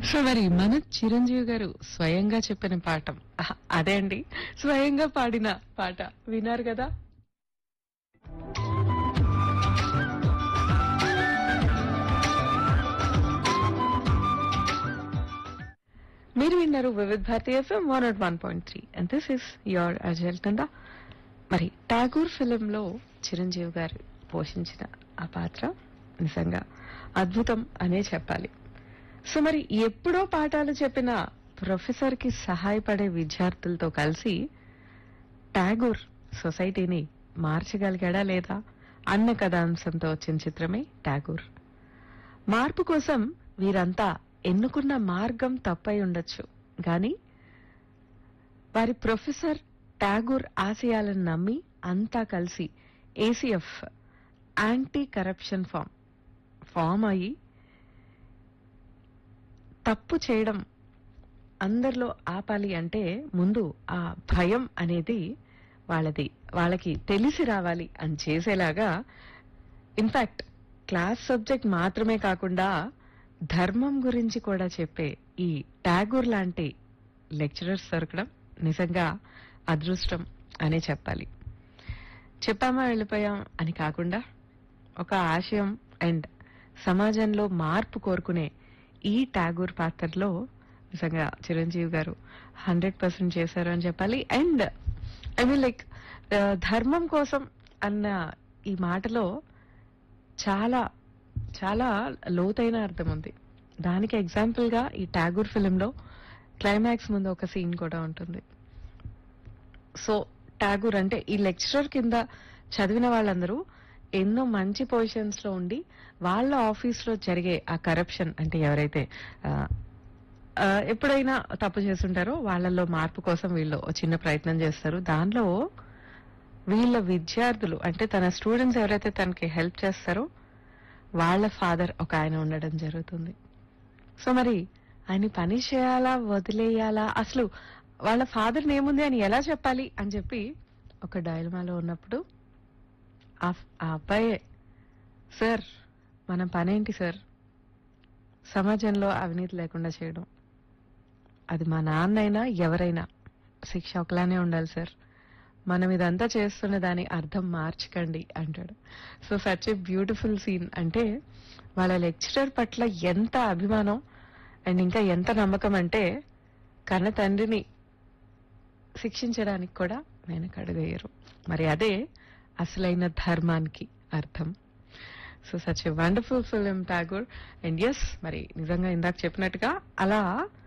so మరి మన చిరంజీవి గారు స్వయంగా చెప్పిన పాఠం అహ, అదే అండి స్వయంగా పాడిన పాట విన్నారు కదా మీరు విన్నారు Vividh Bharati FM one nought one point three and this is your అజల్ తందా మరి ఠాగూర్ ఫిలింలో చిరంజీవి గారు పోషించిన ఆ పాత్ర నిజంగా అద్భుతం అనే చెప్పాలి సో మరి ఎప్పుడో పాఠాలు చెప్పిన ప్రొఫెసర్ కి సహాయపడే విద్యార్థులతో కలిసి ఠాగూర్ సొసైటీని మార్చగలిగాడా లేదా అన్న కథాంశంతో వచ్చిన చిత్రమే ఠాగూర్ మార్పు కోసం వీరంతా ఎన్నుకున్న మార్గం తప్పై ఉండొచ్చు గాని వారి ప్రొఫెసర్ ఠాగూర్ ఆశయాలను నమ్మి అంతా కలిసి ACF anti corruption form form అయ్యి తప్పు చేయడం అందరిలో ఆపాలి అంటే ముందు ఆ భయం అనేది వాళ్ళది వాళ్ళకి తెలిసి రావాలి అని చేసేలాగా ఇన్ఫాక్ట్ క్లాస్ సబ్జెక్ట్ మాత్రమే కాకుండా ధర్మం గురించి కూడా చెప్పే ఈ ఠాగూర్ లాంటి లెక్చరర్స్ దొరకడం నిజంగా అదృష్టం అనే చెప్పాలి చెప్పామా వెళ్ళిపోయాం అని కాకుండా ఒక ఆశయం అండ్ సమాజంలో మార్పు కోరుకునే ఈ ఠాగూర్ పాత్రలో నిజంగా చిరంజీవి గారు హండ్రెడ్ పర్సెంట్ చేశారు అని చెప్పాలి అండ్ ఐ మీన్ లైక్ ధర్మం కోసం అన్న ఈ మాటలో చాలా చాలా లోతైన అర్థం ఉంది దానికి ఎగ్జాంపుల్ గా ఈ ఠాగూర్ ఫిలింలో క్లైమాక్స్ ముందు ఒక సీన్ కూడా ఉంటుంది సో ఠాగూర్ అంటే ఈ లెక్చరర్ కింద చదివిన వాళ్ళందరూ ఎన్నో మంచి పొజిషన్స్ లో ఉండి వాళ్ళ ఆఫీస్ లో జరిగే ఆ కరప్షన్ అంటే ఎవరైతే ఆ, ఆ, ఎప్పుడైనా తప్పు చేస్తుంటారో వాళ్ళల్లో మార్పు కోసం వీళ్ళు ఓ చిన్న ప్రయత్నం చేస్తారు దానిలో వీళ్ళ విద్యార్థులు అంటే తన స్టూడెంట్స్ ఎవరైతే తనకి హెల్ప్ చేస్తారో వాళ్ళ ఫాదర్ ఒక ఆయన ఉండడం జరుగుతుంది సో మరి ఆయన పని చేయాలా వదిలేయాలా అసలు వాళ్ళ ఫాదర్ ఏముంది అని ఎలా చెప్పాలి అని చెప్పి ఒక డైలమాలో ఉన్నప్పుడు ఆ ఆ అబ్బాయే సార్ మన పనేంటి సార్ సమాజంలో అవినీతి లేకుండా చేయడం అది మా నాన్నైనా ఎవరైనా శిక్ష ఒకలానే ఉండాలి సార్ మనం ఇదంతా చేస్తున్న దాని అర్థం మార్చకండి అంటాడు so such a beautiful scene అంటే వాళ్ళ లెక్చరర్ పట్ల ఎంత అభిమానం అండ్ ఇంకా ఎంత నమ్మకం అంటే కన్న తండ్రిని శిక్షించడానికి కూడా వెనకడుగయ్యారు మరి అదే అసలైన ధర్మానికి అర్థం so such a wonderful film Tagore and yes మరి నిజంగా ఇందాక చెప్పినట్టుగా అలా